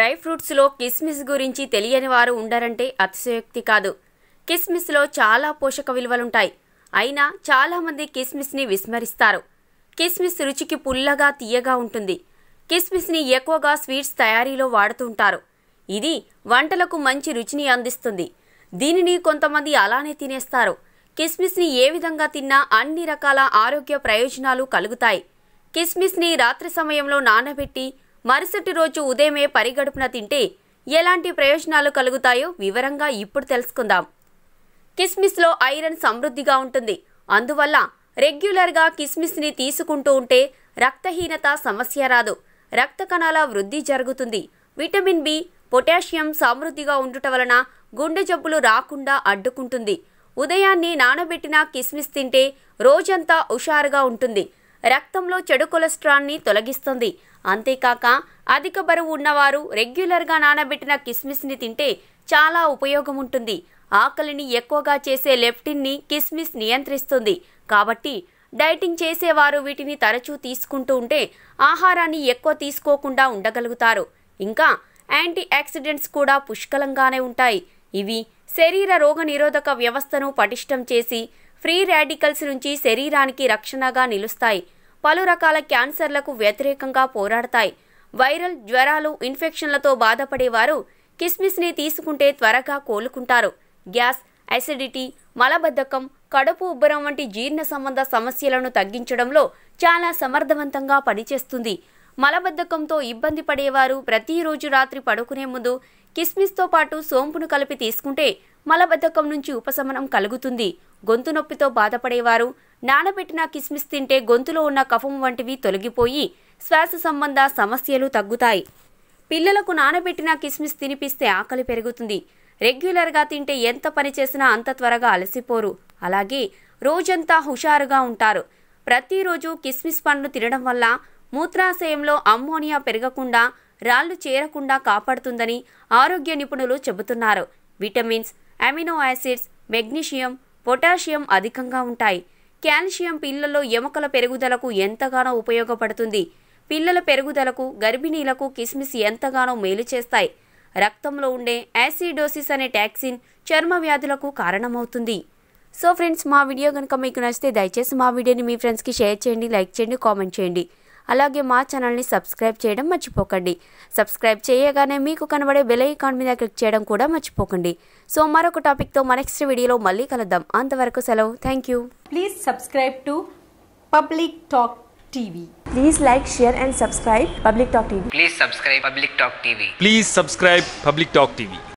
Dry ఫ్రూట్స్లో కిస్మిస్ గురించి తెలియని వారు ఉండరంటే అతిశయోక్తి కాదు కిస్మిస్లో చాలా పోషక విలువలుంటాయి అయినా చాలామంది కిస్మిస్ని విస్మరిస్తారు కిస్మిస్ రుచికి పుల్లగా తీయగా ఉంటుంది కిస్మిస్ని ఎక్కువగా స్వీట్స్ తయారీలో వాడుతుంటారు ఇది వంటలకు మంచి రుచిని అందిస్తుంది దీనిని కొంతమంది అలానే తినేస్తారు కిస్మిస్ని ఏ విధంగా తిన్నా అన్ని రకాల ఆరోగ్య ప్రయోజనాలు కలుగుతాయి కిస్మిస్ని రాత్రి సమయంలో నానబెట్టి మరుసటి రోజు ఉదయమే పరిగడుపున తింటే ఎలాంటి ప్రయోజనాలు కలుగుతాయో వివరంగా ఇప్పుడు తెలుసుకుందాం కిస్మిస్లో ఐరన్ సమృద్ధిగా ఉంటుంది అందువల్ల రెగ్యులర్గా కిస్మిస్ని తీసుకుంటూ ఉంటే రక్తహీనత సమస్య రాదు రక్త కణాల వృద్ధి జరుగుతుంది విటమిన్ బి పొటాషియం సమృద్ధిగా ఉండుట వలన గుండె జబ్బులు రాకుండా అడ్డుకుంటుంది ఉదయాన్నే నానబెట్టిన కిస్మిస్ తింటే రోజంతా హుషారుగా ఉంటుంది రక్తంలో చెడు కొలెస్ట్రాల్ని తొలగిస్తుంది అంతేకాక అధిక బరువు ఉన్నవారు రెగ్యులర్గా నానబెట్టిన కిస్మిస్ని తింటే చాలా ఉపయోగం ఉంటుంది ఆకలిని ఎక్కువగా చేసే లెప్టిన్ని కిస్మిస్ నియంత్రిస్తుంది కాబట్టి డైటింగ్ చేసేవారు వీటిని తరచూ తీసుకుంటూ ఉంటే ఆహారాన్ని ఎక్కువ తీసుకోకుండా ఉండగలుగుతారు ఇంకా యాంటీ ఆక్సిడెంట్స్ కూడా పుష్కలంగానే ఉంటాయి ఇవి శరీర రోగ నిరోధక వ్యవస్థను పటిష్టం చేసి ఫ్రీ రాడికల్స్ నుంచి శరీరానికి రక్షణగా నిలుస్తాయి పలు రకాల క్యాన్సర్లకు వ్యతిరేకంగా పోరాడతాయి వైరల్ జ్వరాలు ఇన్ఫెక్షన్లతో బాధపడేవారు కిస్మిస్ని తీసుకుంటే త్వరగా కోలుకుంటారు గ్యాస్ అసిడిటీ మలబద్ధకం కడుపు ఉబ్బరం వంటి జీర్ణ సంబంధ సమస్యలను తగ్గించడంలో చాలా సమర్థవంతంగా పనిచేస్తుంది మలబద్ధకంతో ఇబ్బంది పడేవారు ప్రతిరోజు రాత్రి పడుకునే ముందు కిస్మిస్తో పాటు సోంపును కలిపి తీసుకుంటే మలబద్ధకం నుంచి ఉపశమనం కలుగుతుంది గొంతు నొప్పితో బాధపడేవారు నానబెట్టిన కిస్మిస్ తింటే గొంతులో ఉన్న కఫం వంటివి తొలగిపోయి శ్వాస సంబంధ సమస్యలు తగ్గుతాయి పిల్లలకు నానబెట్టిన కిస్మిస్ తినిపిస్తే ఆకలి పెరుగుతుంది రెగ్యులర్గా తింటే ఎంత పని చేసినా అంత త్వరగా అలసిపోరు అలాగే రోజంతా హుషారుగా ఉంటారు ప్రతిరోజు కిస్మిస్ పండ్లు తినడం వల్ల మూత్రాశయంలో అమ్మోనియా పెరగకుండా రాళ్లు చేరకుండా కాపాడుతుందని ఆరోగ్య నిపుణులు చెబుతున్నారు vitamins amino acids magnesium potassium అధికంగా ఉంటాయి కాల్షియం పిల్లల్లో ఎముకల పెరుగుదలకు ఎంతగానో ఉపయోగపడుతుంది పిల్లల పెరుగుదలకు గర్భిణీలకు కిస్మిస్ ఎంతగానో మేలు చేస్తాయి రక్తంలో ఉండే యాసిడోసిస్ అనే టాక్సిన్ చర్మ వ్యాధులకు కారణమవుతుంది సో ఫ్రెండ్స్ మా వీడియో కనుక మీకు నచ్చితే దయచేసి మా వీడియోని మీ ఫ్రెండ్స్కి షేర్ చేయండి లైక్ చేయండి కామెంట్ చేయండి అలాగే మా ఛానల్ని సబ్స్క్రైబ్ చేయడం మర్చిపోకండి సబ్స్క్రైబ్ చేయగానే మీకు కనబడే బెల్ ఐకాన్ మీద క్లిక్ చేయడం కూడా మర్చిపోకండి సో మరొక టాపిక్తో మా నెక్స్ట్ వీడియోలో మళ్ళీ కలుద్దాం అంతవరకు సెలవు thank you Please subscribe to Public Talk TV. Please like, share, and subscribe Public Talk TV. Please subscribe Public Talk TV. Please subscribe Public Talk TV.